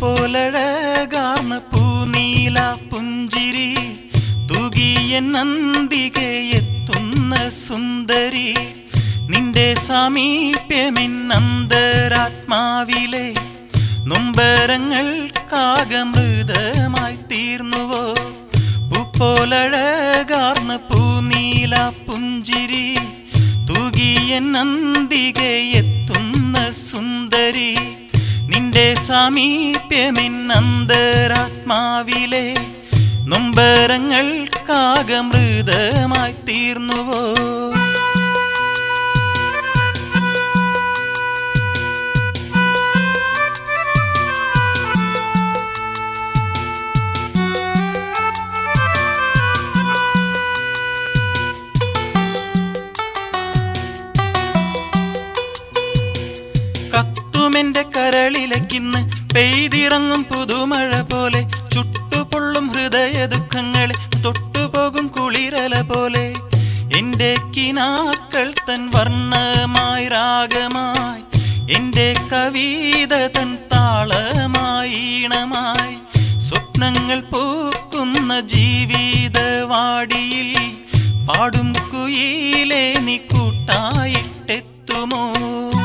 പൂപ്പോലഴകാർന്ന പൂനീല പുഞ്ചിരി തൂകിയ നന്ദികെ എത്തുന്ന സുന്ദരി നിന്റെ സാമീപ്യമെന്നന്തരാത്മാവിലെ നൊമ്പരങ്ങൾക്കാകമൃതമായി തീർന്നുവോ പൂപ്പോലഴകാർന്ന പൂനീല പുഞ്ചിരി തൂകിയ നന്ദികെ എത്തുന്ന സുന്ദരി നിന്റെ സാമീപ്യമെന്നന്തരാത്മാവിലെ നൊമ്പരങ്ങൾക്കാകമൃതമായി തീർന്നുവോ കത്തുമെന്റെ കരളിലക്കിന്ന് പെയ്തിറങ്ങും പുതുമഴ പോലെ ചുട്ടുപൊള്ളും ഹൃദയ ദുഃഖങ്ങളെ തൊട്ടുപോകും കുളിരല പോലെ എന്റെ കിനാക്കൾ തൻ വർണ്ണമായി രാഗമായി എന്റെ കവിത തൻ താളമായി ഈണമായി സ്വപ്നങ്ങൾ പൂക്കുന്ന ജീവിതവാടിയിൽ പാടും കുയിലേ നീ കൂട്ടായിട്ടെത്തുമോ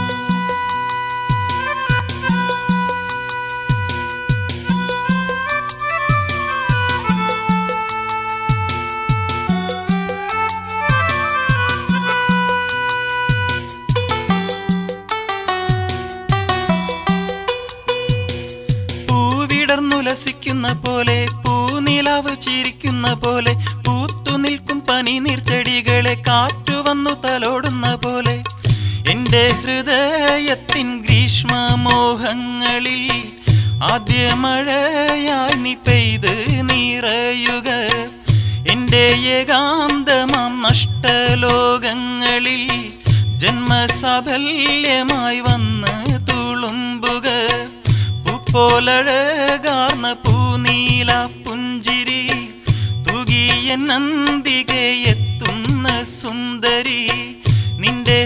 പൂവിടർന്നുലസിക്കുന്ന പോലെ പൂനിലാവ് ചിരിക്കുന്ന പോലെ പൂത്തു നിൽക്കും പനി നീർച്ചെടികളെ കാറ്റു വന്നു തലോടുന്ന പോലെ എന്റെ ഹൃദയത്തിൻ ഗ്രീഷ്മമോഹങ്ങളിൽ ആദ്യ മഴയായി നീ പെയ്ത് നിറയുക എന്റെ ഏകാന്തമാം നഷ്ടലോകങ്ങളിൽ ജന്മസാഫല്യമായി വന്ന് തുളുമ്പുക പൂപ്പോലഴകാർന്ന പൂനീല പുഞ്ചിരി തൂകിയ നന്ദികെ എത്തുന്ന സുന്ദരി നിന്റെ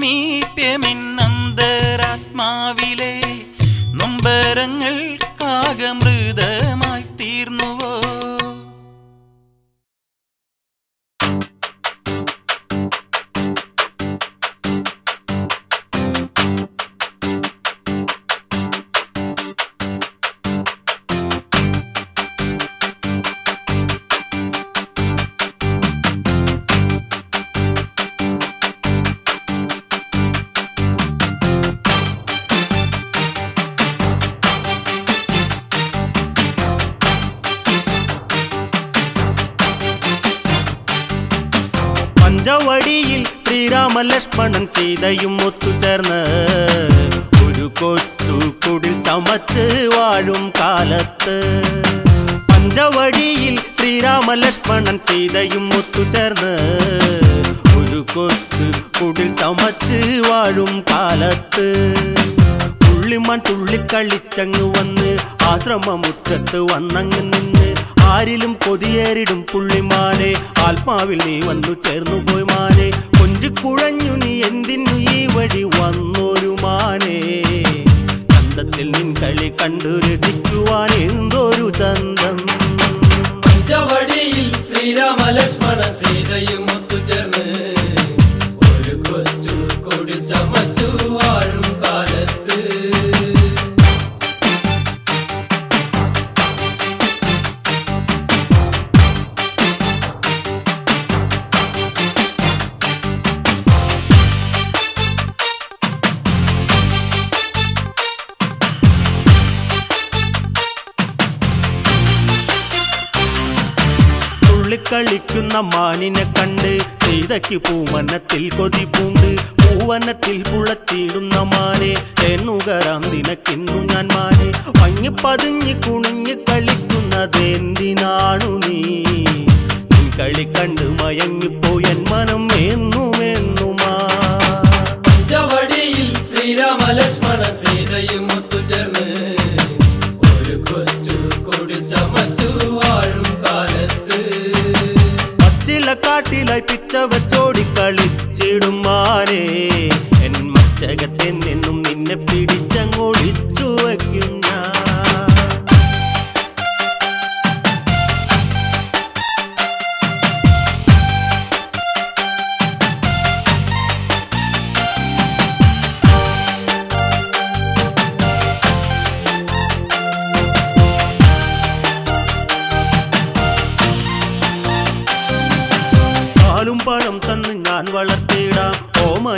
സമീപ്യമെന്നന്തരാത്മാവിലെ നൊമ്പരങ്ങൾക്കാകമൃതമായി തീർന്നുവോ പഞ്ചവടിയിൽ ശ്രീരാമലക്ഷ്മണൻ സീതയും ഒത്തുചേർന്ന് ഒരു കൊച്ചു കുടിൽ ചമച്ച് വാഴും കാലത്ത് പഞ്ചവടിയിൽ ശ്രീരാമലക്ഷ്മണൻ സീതയും ഒത്തുചേർന്ന് ഒരു കൊച്ചു കുടിൽ ചമച്ച് വാഴും കാലത്ത് പുള്ളിമാൻ തുള്ളിക്കളിച്ചങ്ങ് വന്ന് ആശ്രമമുറ്റത്ത് വന്നങ്ങ് നിന്ന് ആരിലും കൊതിയേറിടും പുള്ളിമാനെ ആത്മാവിൽ നീ വന്നു ചേർന്നു പോയി മാനെ കൊഞ്ചിക്കുഴഞ്ഞു നീ എന്തിനു ഈ വഴി വന്നൊരു മാനെ ചന്തത്തിൽ നിൻ കളി കണ്ടു രസിക്കുവാൻ എന്തൊരു ചന്തം പഞ്ചവടിയിൽ ശ്രീരാമ ലക്ഷ്മണ സീതയും ഒത്തുചേർന്ന് ഒരു കൊച്ചു കുടിൽ ചമച്ചു വാഴും കാലത്ത് തുള്ളിക്കളിക്കുന്ന മാനിനെ കണ്ട് സീതയ്ക്ക് പൂവനത്തിൽ കൊതി പൂണ്ട് പൂവനത്തിൽ പുളത്തിയിടുന്ന മാനെ എന്നുകരാം നിനക്കിന്നു ഞാൻ മാനെ മങ്ങിപ്പതിഞ്ഞ് കുണിഞ്ഞ് കളിക്കുന്നതെന്തിനാണു നീ നിൻ കളി കണ്ട് മയങ്ങിപ്പോയൻ മനം എന്നുമെന്നുമാ പഞ്ചവടിയിൽ ശ്രീരാമ ലക്ഷ്മണ സീതയും ഒത്തുചേർന്ന് ഒരു കൊച്ചു കുടിൽ ചമച്ചു വാഴും കാലത്ത് പച്ചില കാട്ടിലായി പിച്ച വെച്ചോടി കളിച്ചിടും മാനേ എൻ മച്ചകത്തെ നിന്നും നിന്നെ പിടിച്ചങ്ങൊളിച്ചു വയ്ക്കും ഞാൻ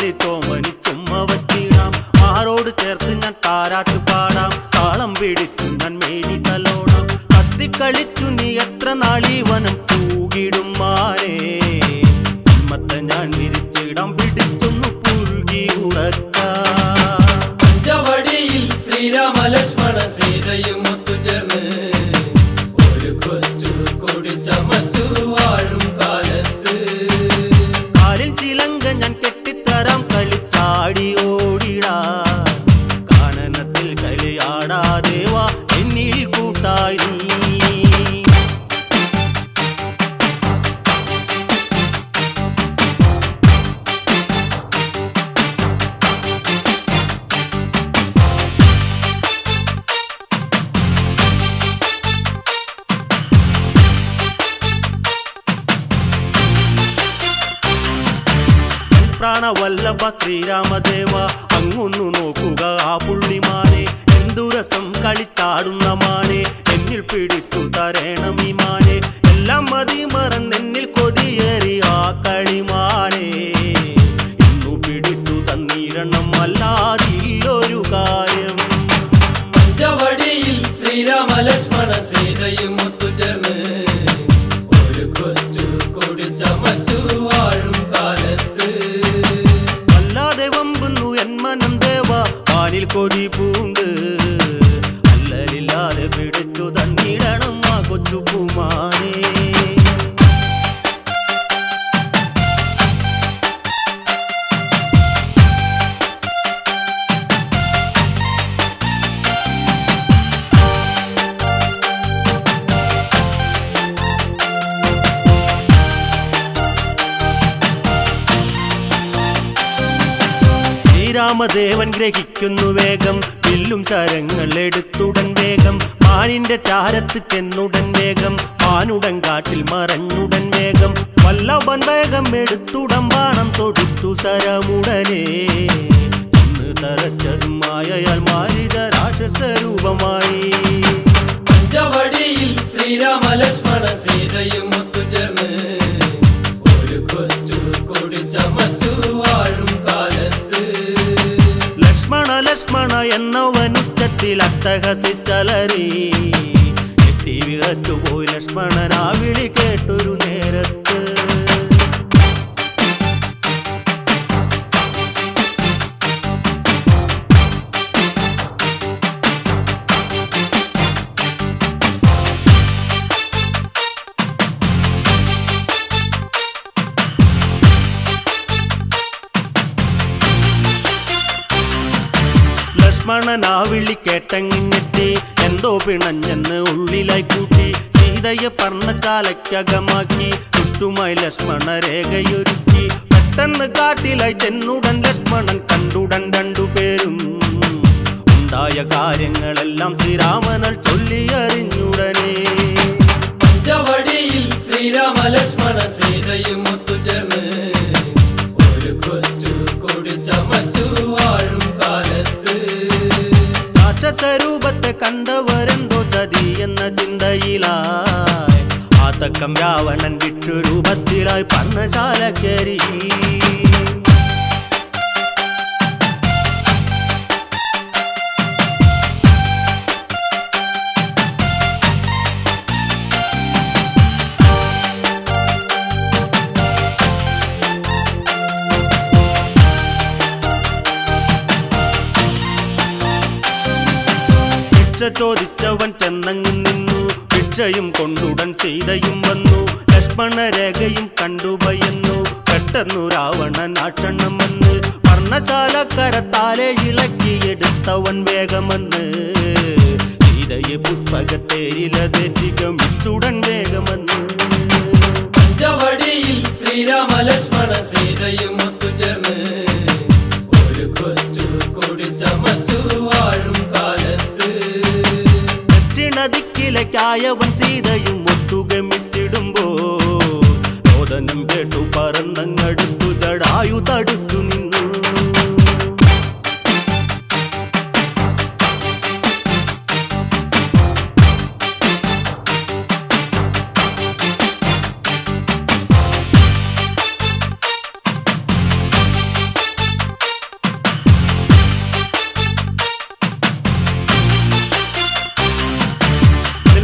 ചോമനിച്ചുമ്മ വച്ചിടാം മാറോട് ചേർത്ത് ഞാൻ താരാട്ട് പാടാം താളം പിടിച്ചു ഞാൻ മേനി തലോടാം കത്തിക്കളിച്ചു നീ എത്ര നാളീ വനം പൂകിടും മാനേ ഉമ്മത്തെ ഞാൻ വിരിച്ചിടാം പിടിച്ചൊന്നു പുഴുകി ഉറക്കാം പഞ്ചവടിയിൽ ശ്രീരാമ ലക്ഷ്മണ സീതയും ഒത്തുചേർന്ന് ഒരു കൊച്ചു കൊടിൽ ചമച്ചു വാഴും കാലത്ത് കാലിൽ ചിലങ്ക ഞാൻ കെട്ടിത്തരാം കളിച്ചാടി ഓടിടാ കാനനത്തിൽ കളിയാടാതെ വാ എന്നിൽ കൂട്ടായി നീ. പ്രാണവല്ലഭ ശ്രീരാമദേവ അങ്ങൊന്നു നോക്കുക ആ പുള്ളിമാനെ എന്തു രസം കളിച്ചാടുന്ന മാനെ എന്നിൽ പിടിച്ചു തരേണം ഈ മാനെ എല്ലാം മതി മറന്നെന്നിൽ കൊതിയേറി ആ കളിമാനെ ഇന്നു പിടിച്ചു തന്നിരണം അല്ലാതില്ലൊരു കാര്യം പഞ്ചവടിയിൽ ശ്രീരാമ ലക്ഷ്മണ സീതയും ഒത്തുചേർന്ന് ഒരു കൊച്ചു കൊടിൽ ചമച്ചു വാഴും കാലത്ത് അല്ലാതെ വമ്പുന്നു എൻ മനം ദേവ വാനിൽ കൊതി പൂണ്ട് അല്ലലില്ലാതെ പിടിച്ചു തന്നിടണം ആ കൊച്ചു പൂമാനേ ശ്രീരാമദേവൻ ഗ്രഹിക്കുന്നു വേഗം വില്ലും ശരങ്ങൾ എടുത്തുടൻ വേഗം മാനിന്റെ ചാരത്ത് ചെന്നുടൻ വേഗം മാനുടൻ കാട്ടിൽ മറഞ്ഞുടൻ വേഗം വല്ലഭൻ വേഗം എടുത്തുടൻ ബാണം തൊടുത്തു സരമുടനെ ചെന്ന് തറച്ചതും മായയാൽ മാരിത രാക്ഷസരൂപമായി പഞ്ചവടിയിൽ ശ്രീരാമ ലക്ഷ്മണ സീതയും ഒത്തുചേർന്ന് ഒരു കൊച്ചു കൊടിൽ ചമച്ചു വാഴും കാലത്ത് ലക്ഷ്മണ ലക്ഷ്മണ എന്നവനുച്ചത്തിൽ അട്ടഹസിച്ചലറി എട്ടി വിറച്ചുപോയി ലക്ഷ്മണൻ ആ വിളി കേട്ടൊരു നേരത്ത് ലക്ഷ്മണൻ ആ വിളി കേട്ടങ്ങിഞ്ഞെത്തി എന്തോ പിണഞ്ഞെന്ന് ഉള്ളിലായി കൂട്ടി സീതയെ പർണശാലയ്ക്കകമാക്കി ചുറ്റുമായി ലക്ഷ്മണ രേഖയൊരുക്കി പെട്ടെന്ന് കാട്ടിലായി ചെന്നുടൻ ലക്ഷ്മണൻ കണ്ടുടൻ രണ്ടുപേരും ഉണ്ടായ കാര്യങ്ങളെല്ലാം ശ്രീരാമനൽ ചൊല്ലിയറിഞ്ഞുടനെ പഞ്ചവടിയിൽ ശ്രീരാമ ലക്ഷ്മണ സീതയും ഒത്തുചേർന്ന് ഒരു കൊച്ചു കൊടിൽ ചമച്ചു വാഴും കാലത്ത് രാക്ഷസരൂപത്തെ കണ്ടവരെന്തോ ചതി എന്ന ചിന്തയിലായി ആ തക്കം രാവണൻ വിക്ഷുരൂപത്തിലായി പർണശാല കയറി ഭിക്ഷ ചോദിച്ചവൻ ചെന്നങ്ങു നിന്നു ഭിക്ഷയും കൊണ്ടുടൻ സീതയും വന്നു ലക്ഷ്മണ രേഖയും കണ്ടുഭയന്നു പെട്ടെന്നു രാവണൻ ആക്ഷണം വന്ന് പർണശാലക്കരത്താലെ ഇളക്കിയെടുത്തവൻ വേഗമെന്ന് സീതയെ പുഷ്പകത്തേരിലതെറ്റി ഗമിച്ചുടൻ വേഗമെന്ന് പഞ്ചവടിയിൽ ശ്രീരാമ ലക്ഷ്മണ സീതയും ഒത്തുചേർന്ന് ഒരു കൊച്ചു കൊടിൽ ചമച്ചു വാഴും കാലത്ത് ദക്ഷിണദിക്കിലേക്കായവൻ സീതയും ഒത്തുഗമിച്ചിടുമ്പോ രോദനം കേട്ടു പറന്നങ്ങടുത്തു ജടായു തടുത്തു നിന്നു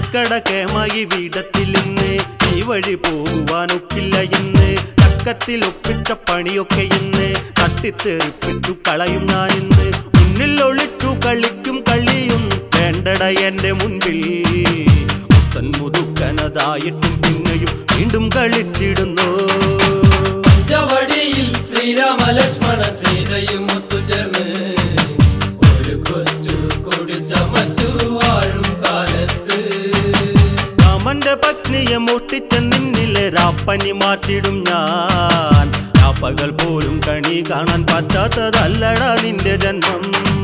നിക്കടക്കേമായി വീടത്തിൽ ഇന്ന് ഈ വഴി പോകുവാനൊക്കില്ല ഇന്ന് തക്കത്തിൽ ഒപ്പിച്ച പണിയൊക്കെ ഇന്ന് തട്ടിത്തെറിപ്പിച്ചു കളയും ഞാൻ ഇന്ന് മുന്നിൽ ഒളിച്ചു കളിക്കും കളിയും വേണ്ടട എന്റെ മുൻപിൽ പുത്തൻ മുതുക്കനതായിട്ടും പിന്നെയും വീണ്ടും കളിച്ചിടുന്നു പഞ്ചവടിയിൽ ശ്രീരാമ ലക്ഷ്മണ സീതയും ഒത്തുചേർന്ന് ഒരു കൊച്ചു കുടിൽ ചമച്ചു വാഴും കാലത്ത് രാമന്റെ പത്നിയെ മോഷ്ടിച്ച നിന്നിലെ രാപ്പനി മാറ്റിടും ഞാൻ രാപ്പകൽ പോലും കണി കാണാൻ പറ്റാത്തതല്ലടാ നിന്റെ ജന്മം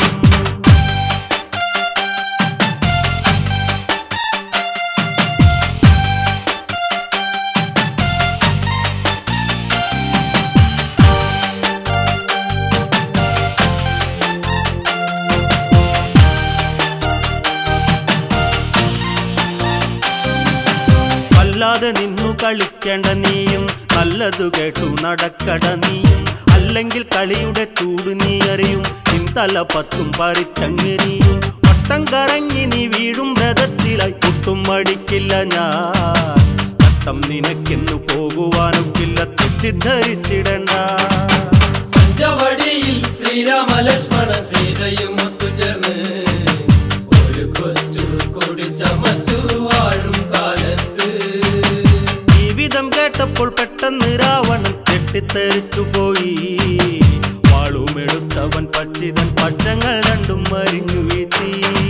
വല്ലാതെ നിന്നു കളിക്കേണ്ട നീയും നല്ലതു കേട്ടു നടക്കട നീയും അല്ലെങ്കിൽ കളിയുടെ ചൂട് നീ അറിയും നിൻ തല പത്തും പറിച്ചങ്ങനെയും വട്ടം കറങ്ങി നീ വീഴും രഥത്തിലായി ഒട്ടും മടിക്കില്ല ഞാൻ വട്ടം നിനക്കെന്നു പോകുവാനൊക്കില്ല തെറ്റിദ്ധരിച്ചിടണ്ട പഞ്ചവടിയിൽ ശ്രീരാമ ലക്ഷ്മണ സീതയും ഒത്തുചേർന്ന് ഒരു കൊച്ചു കുടിൽ ചമച്ചു വാഴും കാലത്ത് ജീവിതം കേട്ടപ്പോൾ പെട്ടെന്ന് രാവണൻ തെറ്റിത്തെറിച്ചു പോയി വാളുമെടുത്തവൻ പറ്റിതൻ പക്ഷങ്ങൾ രണ്ടും മരിഞ്ഞു വീഴ്ത്തി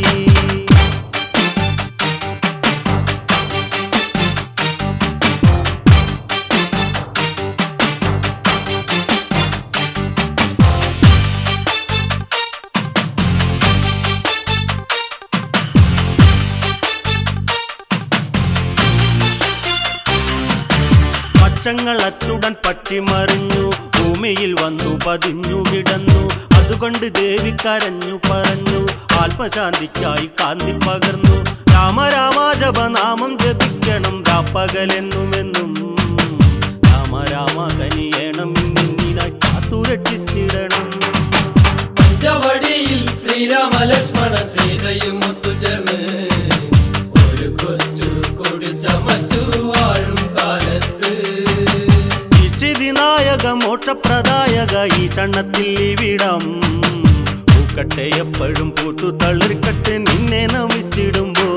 പക്ഷങ്ങൾ അറ്റുടൻ പറ്റിമറിഞ്ഞു ഭൂമിയിൽ വന്നു പതിഞ്ഞു കിടന്നു അതുകൊണ്ട് ദേവി കരഞ്ഞു പറഞ്ഞു ആത്മശാന്തിക്കായി കാന്തി പകർന്നു രാമരാമ ജപനാമം ജപിക്കണം രാപ്പകലെന്നുമെന്നും രാമരാമ കനിയേണം നിന്നിനായി കാത്തുരക്ഷിച്ചിടണം പഞ്ചവടിയിൽ ശ്രീരാമ ലക്ഷ്മണ സീതയും ഒത്തുചേർന്ന് ഒരു കൊച്ചു കുടിൽ ചമച്ചു വാഴും കാലത്ത് ഇച്ചിതി നായക മോക്ഷപ്രദായക ഈ ചണ്ണത്തിൽ ഇവിടം പൂക്കട്ടെ എപ്പോഴും പൂത്തു തളിർക്കട്ടെ നിന്നെ നമിച്ചിടുമ്പോ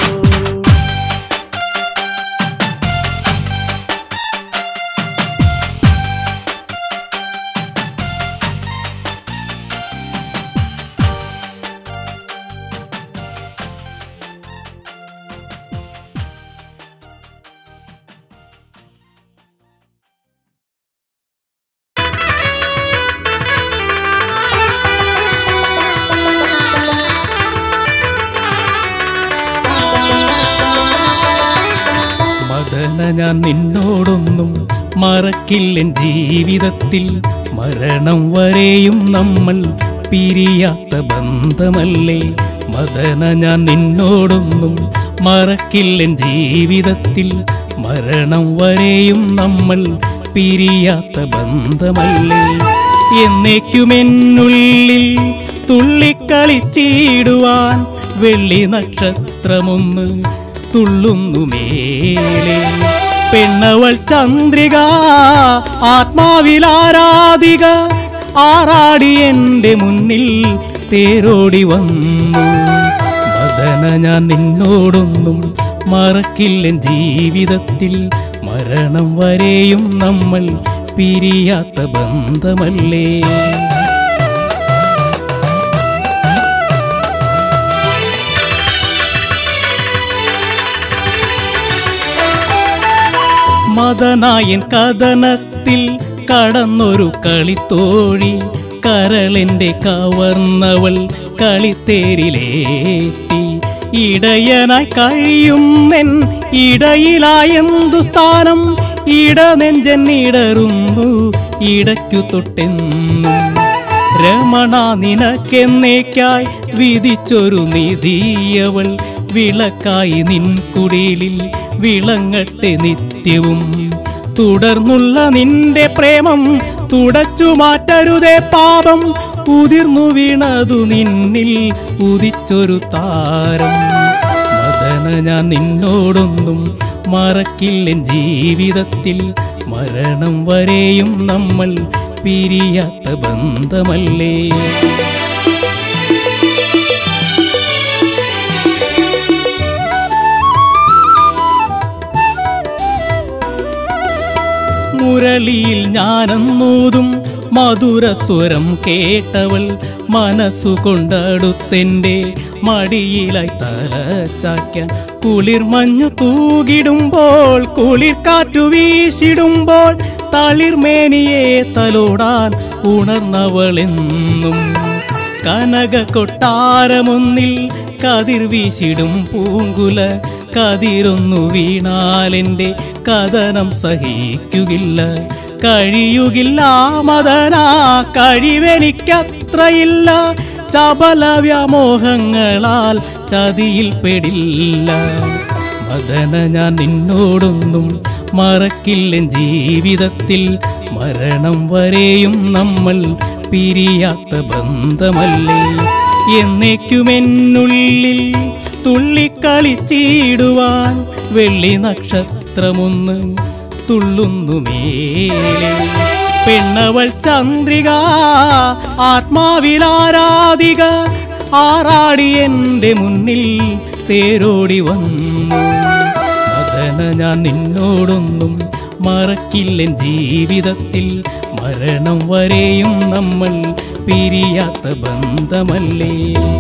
മദന ഞാൻ നിന്നോടൊന്നും മറക്കില്ലെൻ ജീവിതത്തിൽ മരണം വരെയും നമ്മൾ പിരിയാത്ത ബന്ധമല്ലേ മദന ഞാൻ നിന്നോടൊന്നും മറക്കില്ലെൻ ജീവിതത്തിൽ മരണം വരെയും നമ്മൾ പിരിയാത്ത ബന്ധമല്ലേ എന്നേക്കുമെന്നുള്ളിൽ തുള്ളിക്കളിച്ചിടുവാൻ വെള്ളി നക്ഷത്രമൊന്ന് തുള്ളുന്നു മേലെ പെണ്ണവൾ ചന്ദ്രിക ആത്മാവിലാരാധിക ആറാടി എൻ്റെ മുന്നിൽ തേരോടി വന്നു മദന ഞാൻ നിന്നോടൊന്നും മറക്കില്ലെൻ ജീവിതത്തിൽ മരണം വരെയും നമ്മൾ പിരിയാത്ത ബന്ധമല്ലേ മദനായൻ കഥനത്തിൽ കടന്നൊരു കളിത്തോഴി കരളിന്റെ കവർന്നവൾ കളിത്തേരിലേറ്റി ഇടയനായി കഴിയുന്നെൻ ഇടയിലായെന്തു സ്ഥാനം ഇടനെഞ്ചൻ ഇടറുന്നു ഇടയ്ക്കു തൊട്ടെന്നും രമണ നിനക്കെന്നേക്കായി വിധിച്ചൊരു നിധിയവൾ വിളക്കായി നിൻ കുടിലിൽ വിളങ്ങട്ടെ നിത്യവും തുടർന്നുള്ള നിന്റെ പ്രേമം തുടച്ചു മാറ്റരുതേ പാപം ഉതിർന്നു വീണതു നിന്നിൽ ഉദിച്ചൊരു താരം മദന മദന ഞാൻ നിന്നോടൊന്നും മറക്കില്ലെൻ ജീവിതത്തിൽ മരണം വരെയും നമ്മൾ പിരിയാത്ത ബന്ധമല്ലേ മുരളിയിൽ ഞാനെന്നൂതും മധുരസ്വരം കേട്ടവൾ മനസ്സുകൊണ്ടടുത്തെൻ്റെ മടിയിലായി തലച്ചാക്കാൻ കുളിർ മഞ്ഞു തൂകിടുമ്പോൾ കുളിർ കാറ്റു വീശിടുമ്പോൾ തളിർമേനിയെ തലോടാൻ ഉണർന്നവളെന്നും കനക കൊട്ടാരമൊന്നിൽ കതിർ വീശിടും പൂങ്കുല കതിരൊന്നു വീണാലെൻ്റെ കഥനം സഹിക്കുകില്ല കഴിയുകില്ല മദന കഴിവെനിക്കത്രയില്ല ചപല വ്യാമോഹങ്ങളാൽ ചതിയിൽ പെടില്ല മദന ഞാൻ നിന്നോടൊന്നും മറക്കില്ലെൻ ജീവിതത്തിൽ മരണം വരെയും നമ്മൾ പിരിയാത്ത ബന്ധമല്ലേ എന്നേക്കുമെന്നുള്ളിൽ തുള്ളിക്കളിച്ചിടുവാൻ വെള്ളി നക്ഷത്രമൊന്ന് തുള്ളുന്നു മേലെ പെണ്ണവൾ ചന്ദ്രിക ആത്മാവിലാരാധിക ആറാടി എൻ്റെ മുന്നിൽ തേരോടി വന്നു മദന ഞാൻ നിന്നോടൊന്നും മറക്കില്ലെൻ ജീവിതത്തിൽ മരണം വരെയും നമ്മൾ പിരിയാത്ത ബന്ധമല്ലേ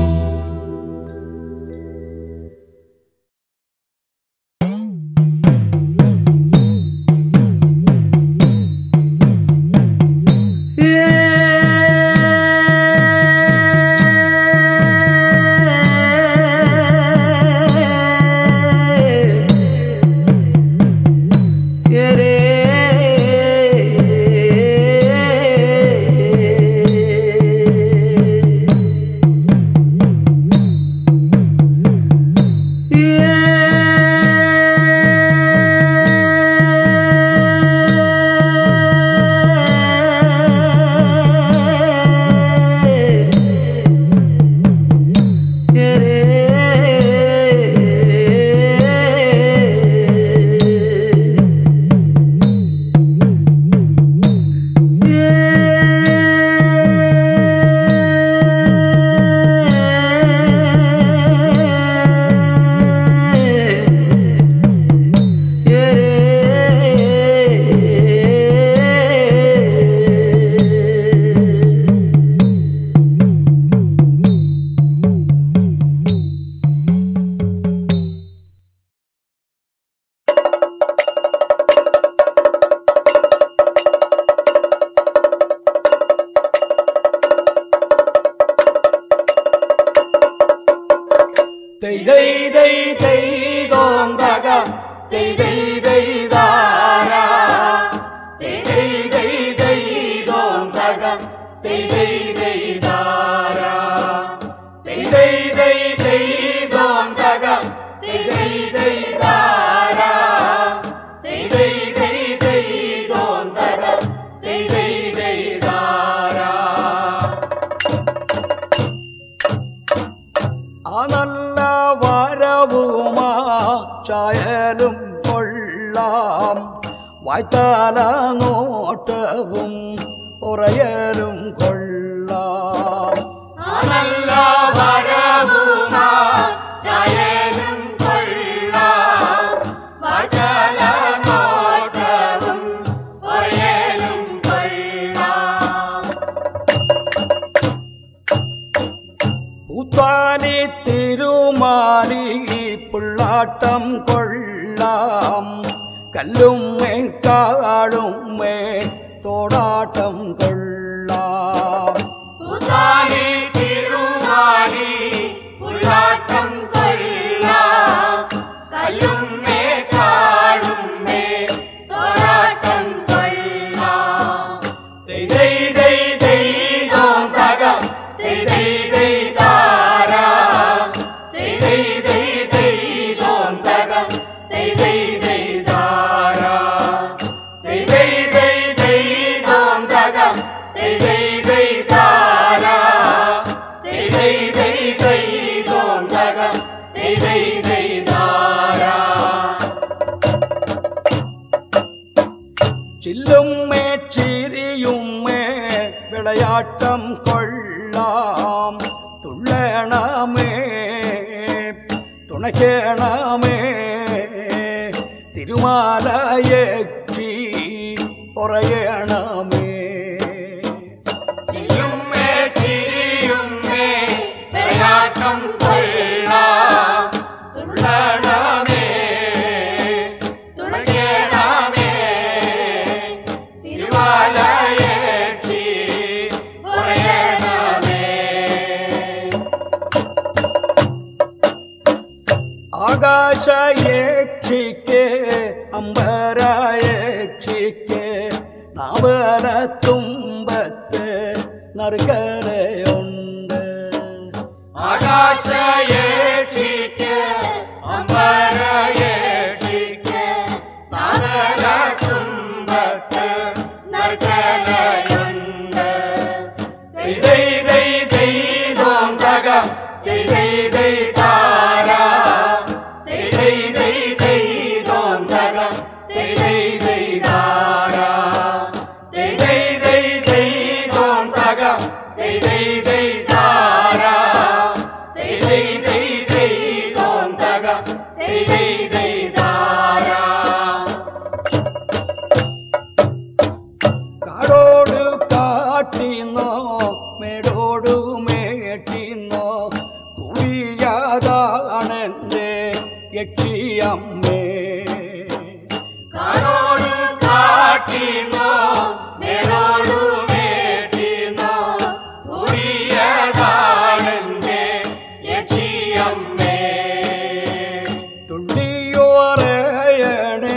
Tây đây đây đây đồn ta ca Tây đây đây ta ra Tây đây đây đây đồn ta ca Tây đây đây ta ra Tây đây đây đây đồn ta ca Tây đây đây ta ra Tây đây đây đây đồn ta ca Tây đây đây ta ra ആ നല്ല വരവുമാ ചായലും കൊള്ളാം വായ്ത്താല നോട്ടവും ഉറയലും കൊള്ളാം നല്ല വരവുമാ ചായലും കൊള്ളാം വടല നോട്ടവും ഒരയലും കൊള്ളാം പൂത്താലി തിരുമാലി പിള്ളാട്ടം കൊള്ളാം കല്ലും കാളും തോടാട്ടം കൊള്ളാം പുതാലി തിരുമാലി പുള്ളാട്ടം കൊള്ളാം കല്ലും മേ കാടും മേ തോടാട്ടം കൊള്ളാം ദൈ ദൈ ദൈ ദൈ ദോം തക ദൈ ദൈ ദൈ താരാ ദൈ ദൈ ദൈ ദൈ ദോം തക ദൈ ദൈ ദൈ താരാ ദൈ ദൈ ദൈ ദൈ ദോം തക ദൈ ദൈ ദൈ താരാ ദൈ ദൈ ദൈ ദൈ ദോം തക ദൈ ദൈ ദൈ താരാ ചില്ലുമ്മേ ചിരിയുമ്മേ വിളയാട്ടം കൊള്ളാം തുള്ളണമേ തുണയ്ക്കണമേ തിരുമാലയക്ഷി പറയണമേ ചില്ലുമ്മേ ചിരിയുമ്മേ വിളയാട്ടം കൊള്ളാം തുള്ളണമേ തുണയ്ക്കണമേ തിരുവാലയേക്ഷി പറയണമേ ആകാശയേക്ഷിക്ക് അമ്പരയേക്ഷിക്ക് നാവല തുമ്പത്ത് നറുകരയുണ്ട് ആകാശയേക്ഷിക്ക് അമ്പരയേക്ഷിക്ക് നാഗല തുമ്പത്ത് നർക്കലയുണ്ട് ദൈ ദൈ ദൈ ദൈ ദോം തക ദൈ ദൈ ദൈ താരാ ദൈ ദൈ ദൈ ദൈ ദോം തക ദൈ ദൈ ദൈ താരാ ദൈ ദൈ ദൈ ദൈ ദോം തക ദൈ ദൈ ദൈ താരാ ദൈ ദൈ ദൈ ദൈ ദോം തക ദൈ ദൈ ദൈ താരാ കാടോട് കാട്ടിന്നോ മേടോട് മേട്ടിന്നോ കുഴിയാതാണെന്റെ യക്ഷിയമ്മേ കാടോടു കാട്ടിനോ മേടോടു മേട്ടിനോ കുടിയതാണെന്റെ ലക്ഷ്യമ്മേ തുള്ളിയോറേയണേ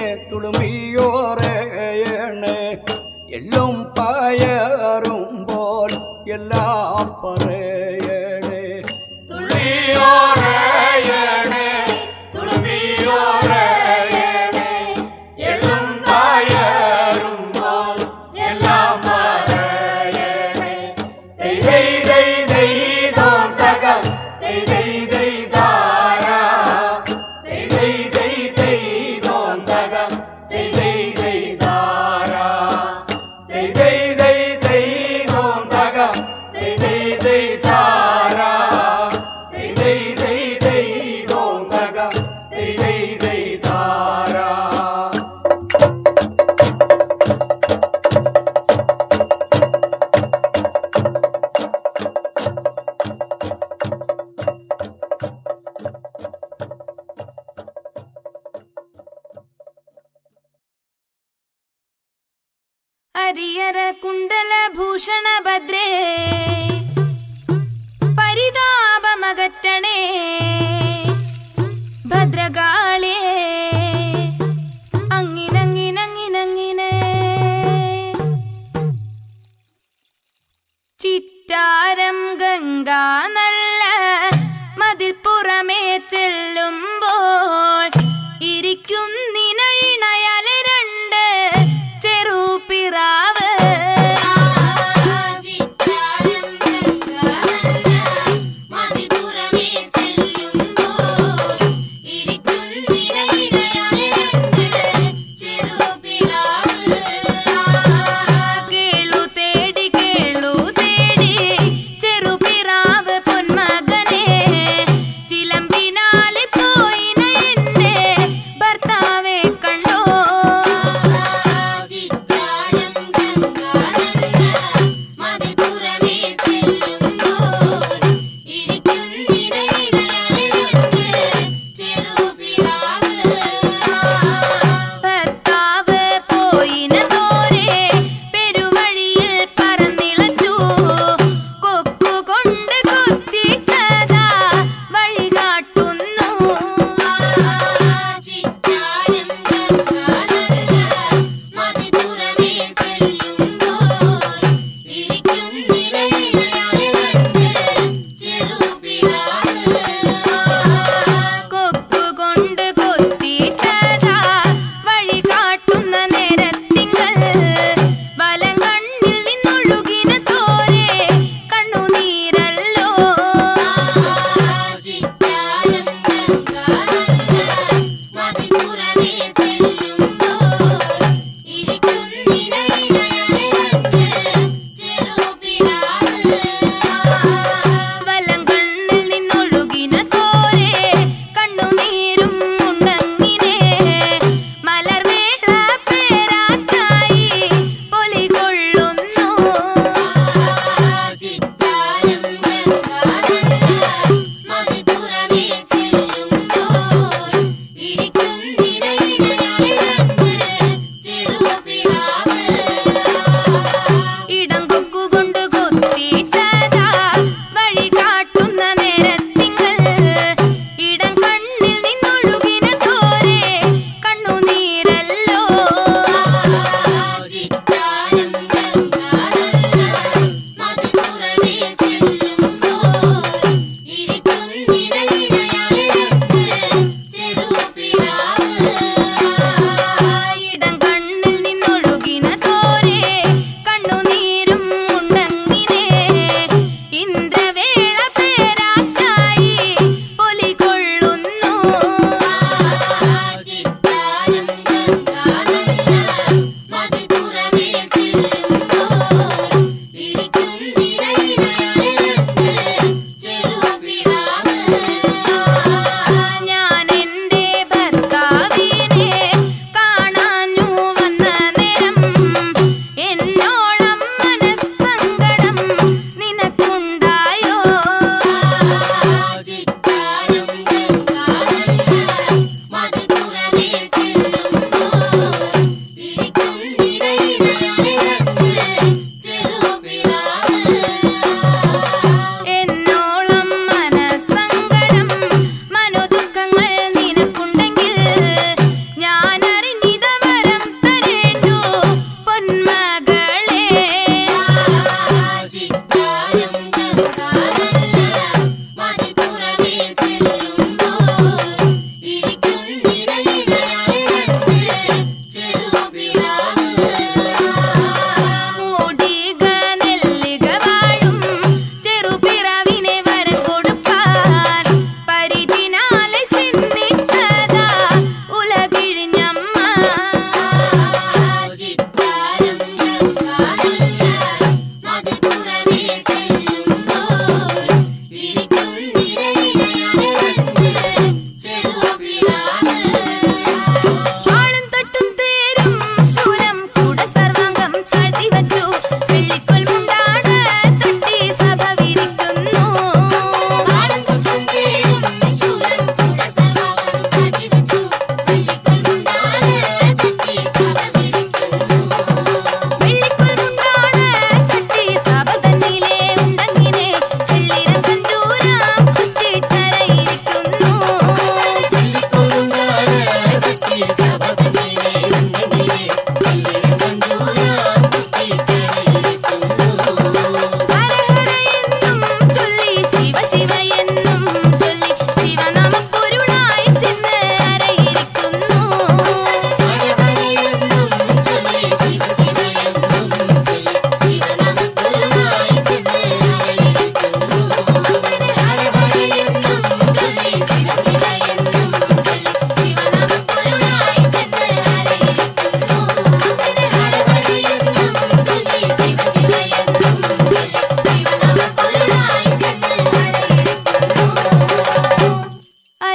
തുളുമ്പിയോറേയണേ എല്ലും പയറുമ്പോൾ എല്ലാം പറയണേ തുള്ളിയോറയണേ തുളുമ്പിയോറയണേ എള്ളും പയറുമ്പോൾ എല്ലാം പറയണേ ദൈ ദൈ ദൈ ദൈ ദോം തക ദൈ ദൈ ദൈ താരാ ദൈ ദൈ ദൈ ദൈ ദോം തക ദൈ ദൈ ദൈ താരാ ദൈ ദൈ ദൈ ദൈ ദോം തക ദൈ ദൈ ദൈ താരാ ദൈ ദൈ ദൈ ദൈ ദോം തക ദൈ ദൈ ദൈ താരാ ಹರಿಯರ ಕುಂಡಲ ಭೂಷಣ ಭದ್ರೇ പരിതാപമകറ്റണേ ഭദ്രകാളേ അങ്ങിനങ്ങിനങ്ങിനങ്ങിനെ ചിറ്റാരം ഗംഗാ നല്ല മതിൽ പുറമേ ചെല്ലുമ്പോൾ ഇരിക്കുന്നിനയിണയലെ രണ്ട് ചെറുപിറാവ് കേളു തേടി കേളു തേടി ചെറുപിറാവ് പൊന്മ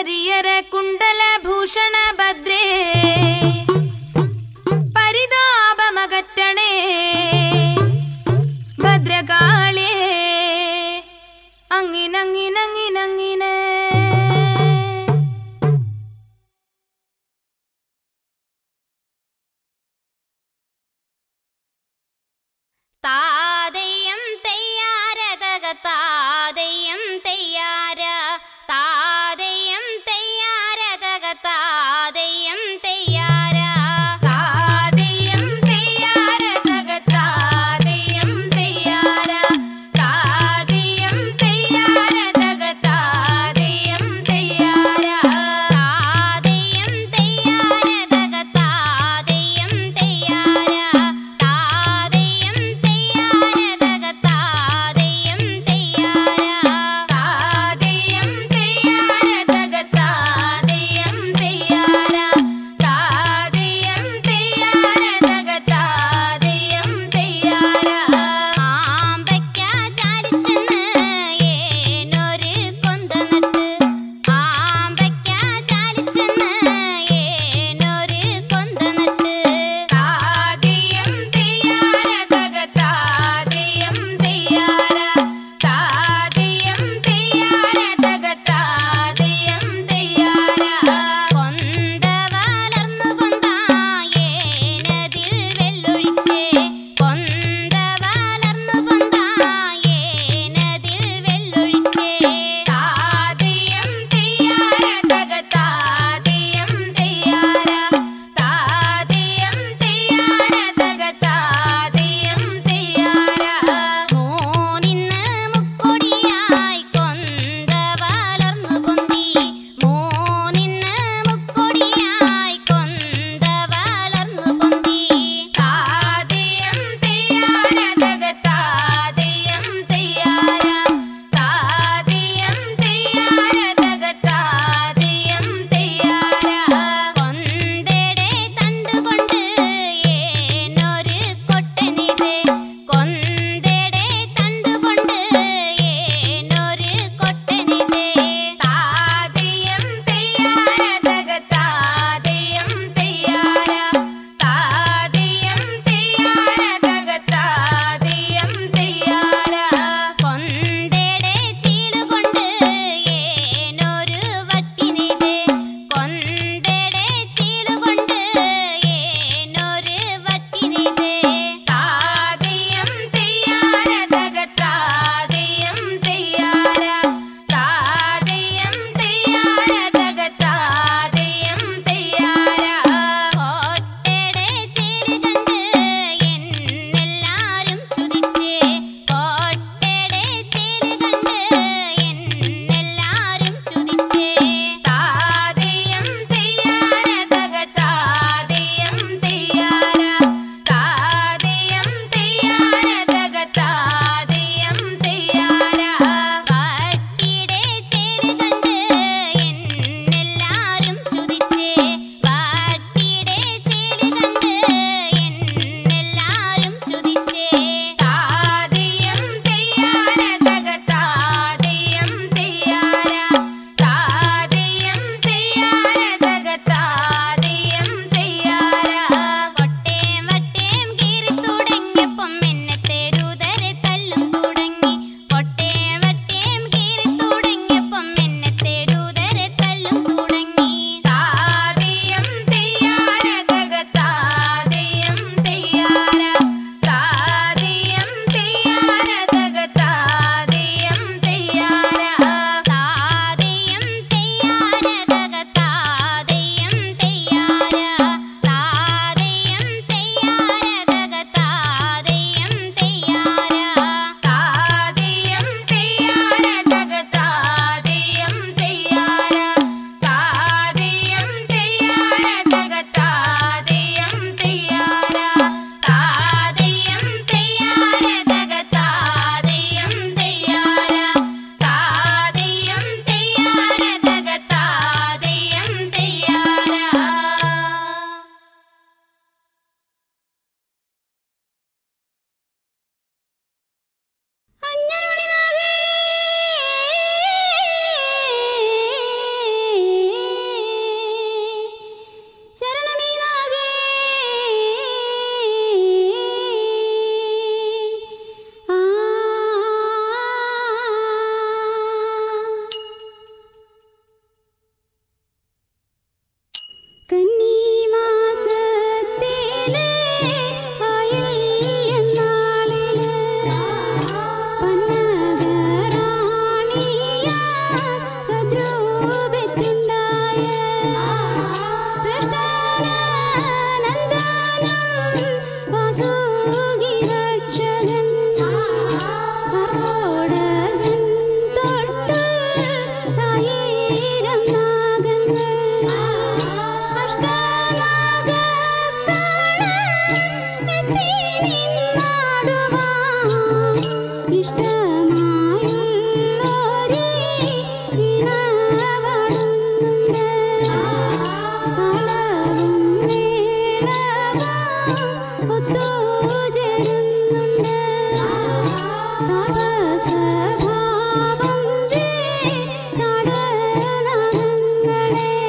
ಹರಿಯರ ಕುಂಡಲ ಭೂಷಣ ಭದ್ರೇ ಪರಿದಾಪ ಮಗಟ್ಟಣೆ ಭದ್ರಕಾಳೇ അങ്ങിനങ്ങിനങ്ങിനങ്ങിന താതയ്യം തെയ്യാര തക താതയ്യം തെയ്യാര താതയ്യം തെയ്യാര തക താതയ്യം തെയ്യാര താതയ്യം തെയ്യാര തക താതയ്യം തെയ്യാര താതയ്യം തെയ്യാര തക താതയ്യം തെയ്യാര താതയ്യം തെയ്യാര തക താതയ്യം തെയ്യാര താതയ്യം തെയ്യാര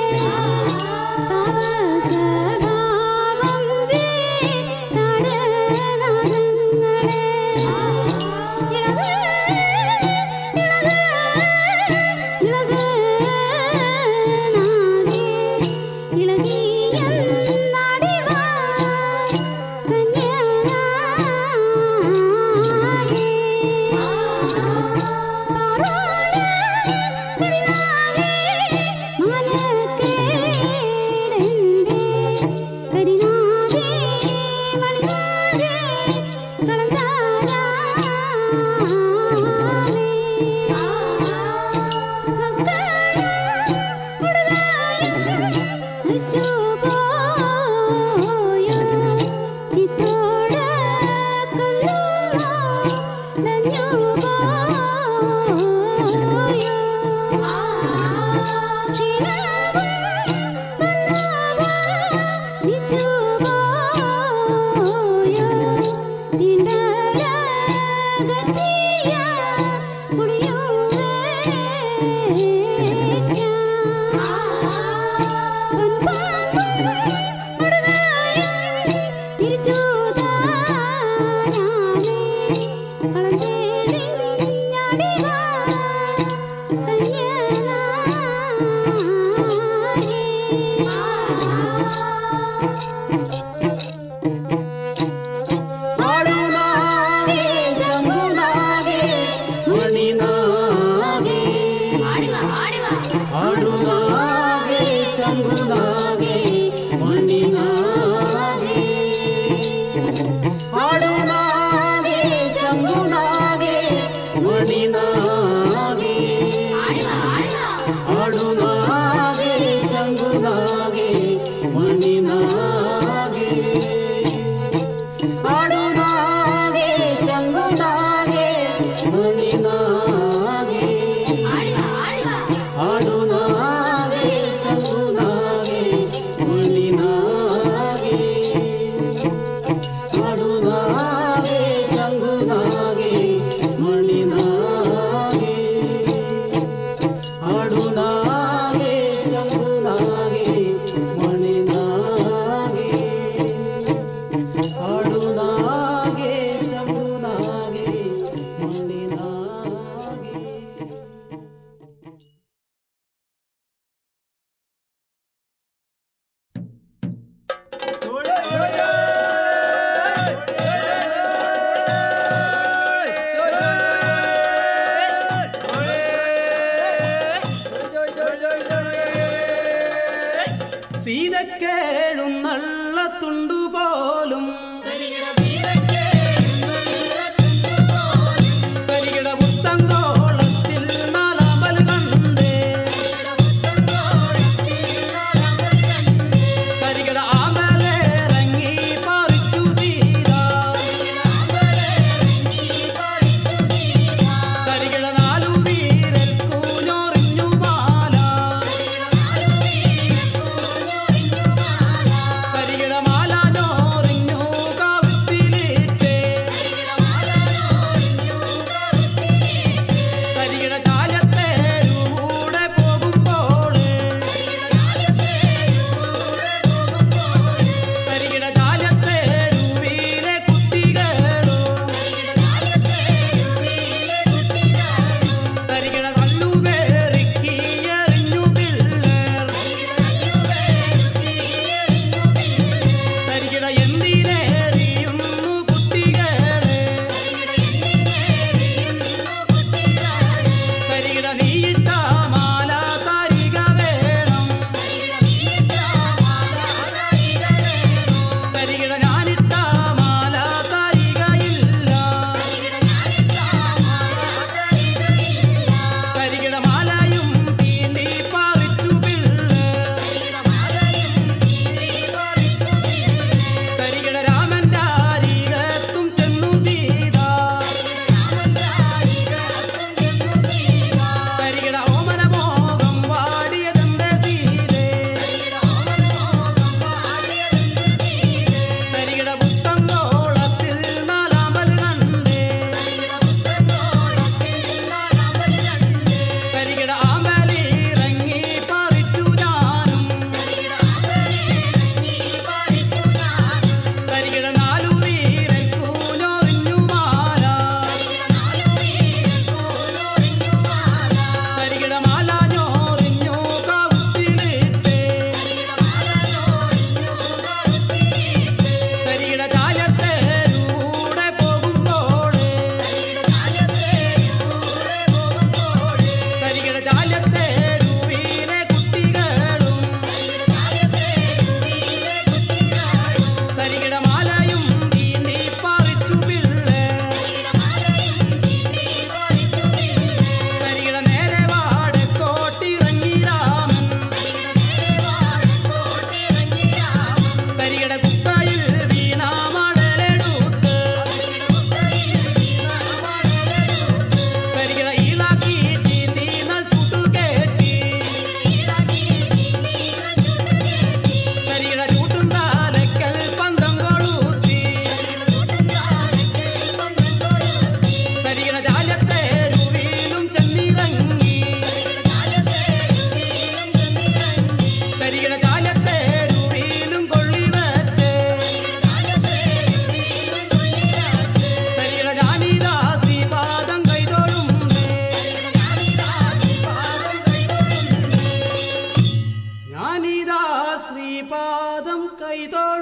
സീതക്കേഴുന്നള്ളത്തുണ്ടുപോലും കരികിട പുത്തങ്കോളത്തിൽ നാലാമ്പൽ കണ്ടേ കരികിട ആമലേറങ്ങി പറിച്ചു സീത കരികിട നാലു വീരൽ കൂഞ്ഞൊറിഞ്ഞു മാല കരികിട മാല കൈതൊഴ